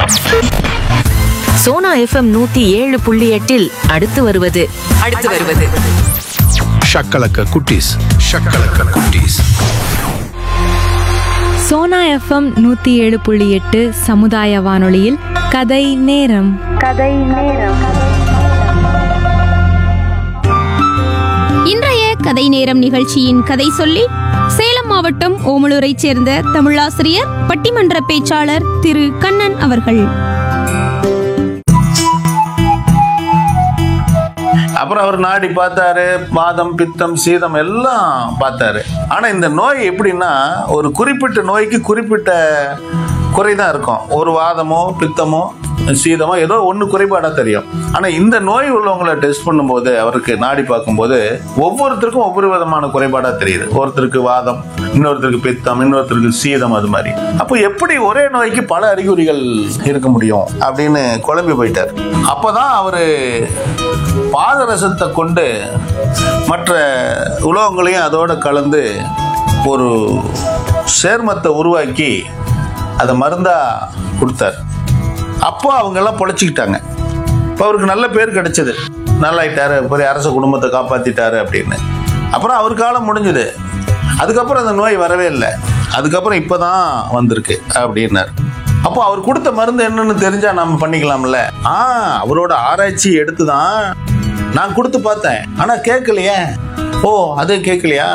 Sona FM நூத்தி ஏழு புள்ளி எட்டில் அடுத்து வருவது அடுத்து வருவது ஷக்கலக்க குட்டீஸ் ஷக்கலக்க குட்டீஸ் சோனா எஃப்எம் நூற்றி ஏழு புள்ளி எட்டு சமுதாய வானொலியில் கதை நேரம் இன்றைய கதை நேரம் நிகழ்ச்சியின் கதை சொல்லி சேலம் மாவட்டம் ஓமலூரைச் சேர்ந்த தமிழாசிரியர் பட்டிமன்ற பேச்சாளர் திரு கண்ணன் அவர்கள் அப்புறம் அவர் நாடி பார்த்தாரு வாதம் பித்தம் சீதம் எல்லாம் பார்த்தாரு ஆனா இந்த நோய் எப்படின்னா ஒரு குறிப்பிட்ட நோய்க்கு குறிப்பிட்ட குறை தான் இருக்கும் ஒரு வாதமோ பித்தமோ சீதமோ ஏதோ ஒன்று குறைபாடாக தெரியும் ஆனால் இந்த நோய் உள்ளவங்களை டெஸ்ட் பண்ணும்போது அவருக்கு நாடி பார்க்கும்போது ஒவ்வொருத்தருக்கும் ஒவ்வொரு விதமான குறைபாடாக தெரியுது ஒருத்தருக்கு வாதம் இன்னொருத்தருக்கு பித்தம் இன்னொருத்தருக்கு சீதம் அது மாதிரி அப்போ எப்படி ஒரே நோய்க்கு பல அறிகுறிகள் இருக்க முடியும் அப்படின்னு குழம்பி போயிட்டார் அப்போதான் அவர் பாதரசத்தை கொண்டு மற்ற உலோகங்களையும் அதோட கலந்து ஒரு சேர்மத்தை உருவாக்கி அதை மருந்தா கொடுத்தார் அப்போ அவங்கெல்லாம் பொழைச்சிக்கிட்டாங்க இப்போ அவருக்கு நல்ல பேர் கிடைச்சது நல்லாயிட்டாரு பெரிய அரச குடும்பத்தை காப்பாத்திட்டாரு அப்படின்னு அப்புறம் அவர் காலம் முடிஞ்சுது அதுக்கப்புறம் அந்த நோய் வரவே இல்லை அதுக்கப்புறம் இப்போதான் வந்திருக்கு அப்படின்னார் அப்போ அவர் கொடுத்த மருந்து என்னன்னு தெரிஞ்சா நம்ம பண்ணிக்கலாம்ல ஆ அவரோட ஆராய்ச்சி எடுத்து தான் நான் கொடுத்து பார்த்தேன் ஆனா கேட்கலையே ஓ அது கேட்கலையா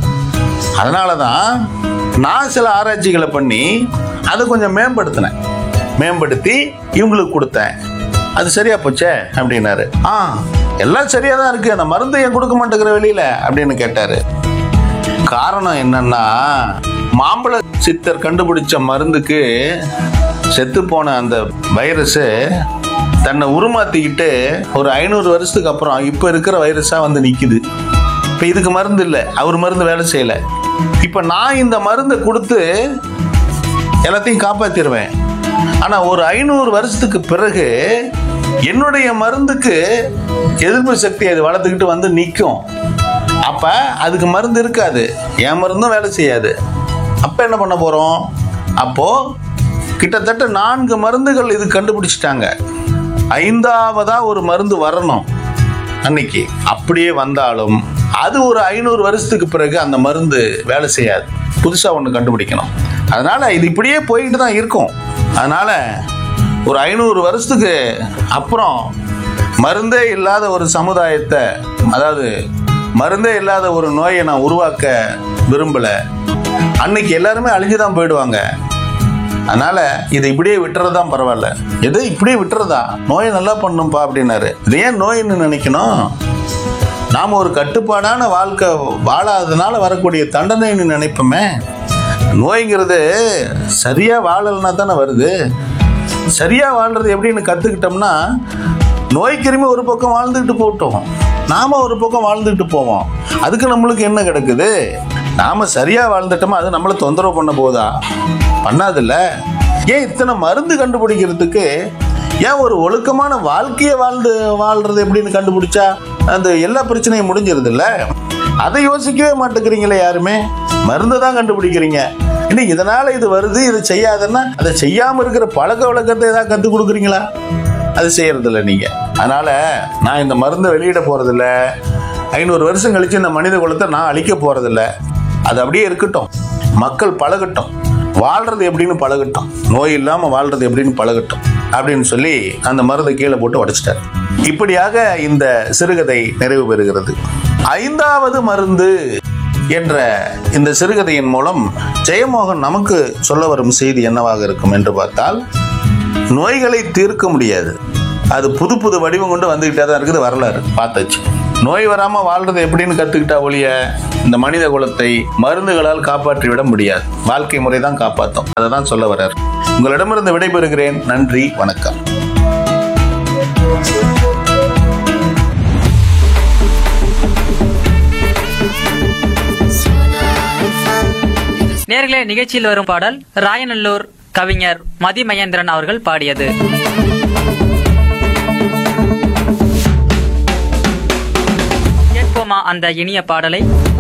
அதனால தான் நான் சில ஆராய்ச்சிகளை பண்ணி அதை கொஞ்சம் மேம்படுத்தினேன் மேம்படுத்தி இவங்களுக்கு கொடுத்தேன் அது சரியா போச்சே அப்படின்னாரு ஆ எல்லாம் சரியா தான் இருக்கு அந்த மருந்து ஏன் கொடுக்க மாட்டேங்கிற வெளியில அப்படின்னு கேட்டாரு காரணம் என்னன்னா மாம்பழ சித்தர் கண்டுபிடிச்ச மருந்துக்கு செத்து போன அந்த வைரஸ் தன்னை உருமாத்திக்கிட்டு ஒரு ஐநூறு வருஷத்துக்கு அப்புறம் இப்போ இருக்கிற வைரஸா வந்து நிக்குது இப்போ இதுக்கு மருந்து இல்லை அவர் மருந்து வேலை செய்யல இப்போ நான் இந்த மருந்தை கொடுத்து எல்லாத்தையும் காப்பாத்திடுவேன் ஆனா ஒரு ஐநூறு வருஷத்துக்கு பிறகு என்னுடைய மருந்துக்கு எதிர்ப்பு சக்தி அது வளர்த்துக்கிட்டு வந்து நிற்கும் அப்ப அதுக்கு மருந்து இருக்காது என் மருந்தும் வேலை செய்யாது அப்ப என்ன பண்ண போறோம் அப்போ கிட்டத்தட்ட நான்கு மருந்துகள் இது கண்டுபிடிச்சிட்டாங்க ஐந்தாவதா ஒரு மருந்து வரணும் அன்னைக்கு அப்படியே வந்தாலும் அது ஒரு ஐநூறு வருஷத்துக்கு பிறகு அந்த மருந்து வேலை செய்யாது புதுசா ஒன்று கண்டுபிடிக்கணும் அதனால இது இப்படியே போயிட்டு தான் இருக்கும் அதனால ஒரு ஐநூறு வருஷத்துக்கு அப்புறம் மருந்தே இல்லாத ஒரு சமுதாயத்தை அதாவது மருந்தே இல்லாத ஒரு நோயை நான் உருவாக்க விரும்பல அன்னைக்கு எல்லாருமே அழிஞ்சு தான் போயிடுவாங்க அதனால இதை இப்படியே விட்டுறது தான் பரவாயில்ல எது இப்படியே விட்டுறதா நோயை நல்லா பண்ணும்பா அப்படின்னாரு இது ஏன் நோயின்னு நினைக்கணும் நாம் ஒரு கட்டுப்பாடான வாழ்க்கை வாழாததுனால வரக்கூடிய தண்டனைன்னு நினைப்போமே நோய்ங்கிறது சரியா வாழலைன்னா தானே வருது சரியா வாழ்றது எப்படின்னு கத்துக்கிட்டோம்னா நோய் கிருமி ஒரு பக்கம் வாழ்ந்துக்கிட்டு போட்டோம் நாம ஒரு பக்கம் வாழ்ந்துக்கிட்டு போவோம் அதுக்கு நம்மளுக்கு என்ன கிடக்குது நாம சரியா வாழ்ந்துட்டோமா அது நம்மளை தொந்தரவு பண்ண போதா பண்ணாதுல்ல ஏன் இத்தனை மருந்து கண்டுபிடிக்கிறதுக்கு ஏன் ஒரு ஒழுக்கமான வாழ்க்கையை வாழ்ந்து வாழ்றது எப்படின்னு கண்டுபிடிச்சா அந்த எல்லா பிரச்சனையும் முடிஞ்சிருது இல்ல அதை யோசிக்கவே மாட்டேங்கிறீங்களே யாருமே மருந்து தான் கண்டுபிடிக்கிறீங்க இன்னும் இதனால இது வருது இது செய்யாதுன்னா அதை செய்யாம இருக்கிற பழக்க வழக்கத்தை ஏதாவது கற்றுக் கொடுக்குறீங்களா அது செய்யறது இல்லை நீங்க அதனால நான் இந்த மருந்தை வெளியிட போறதில்ல ஐநூறு வருஷம் கழிச்சு இந்த மனித குலத்தை நான் அழிக்க போறதில்ல அது அப்படியே இருக்கட்டும் மக்கள் பழகட்டும் வாழ்றது எப்படின்னு பழகட்டும் நோய் இல்லாம வாழ்றது எப்படின்னு பழகட்டும் அப்படின்னு சொல்லி அந்த மருந்தை கீழே போட்டு உடைச்சிட்டார் இப்படியாக இந்த சிறுகதை நிறைவு பெறுகிறது ஐந்தாவது மருந்து என்ற இந்த சிறுகதையின் மூலம் ஜெயமோகன் நமக்கு சொல்ல வரும் செய்தி என்னவாக இருக்கும் என்று பார்த்தால் நோய்களை தீர்க்க முடியாது அது புது புது வடிவம் கொண்டு வந்துகிட்டே தான் இருக்குது வரலாறு பார்த்தாச்சு நோய் வராம வாழ்றது எப்படின்னு கத்துக்கிட்டா ஒழிய இந்த மனித குலத்தை மருந்துகளால் காப்பாற்றி விட முடியாது வாழ்க்கை முறை தான் காப்பாற்றும் அதை தான் சொல்ல வர்றார் உங்களிடமிருந்து விடைபெறுகிறேன் நன்றி வணக்கம் நேர்களே நிகழ்ச்சியில் வரும் பாடல் ராயநல்லூர் கவிஞர் மதி மகேந்திரன் அவர்கள் பாடியது கேட்போமா அந்த இனிய பாடலை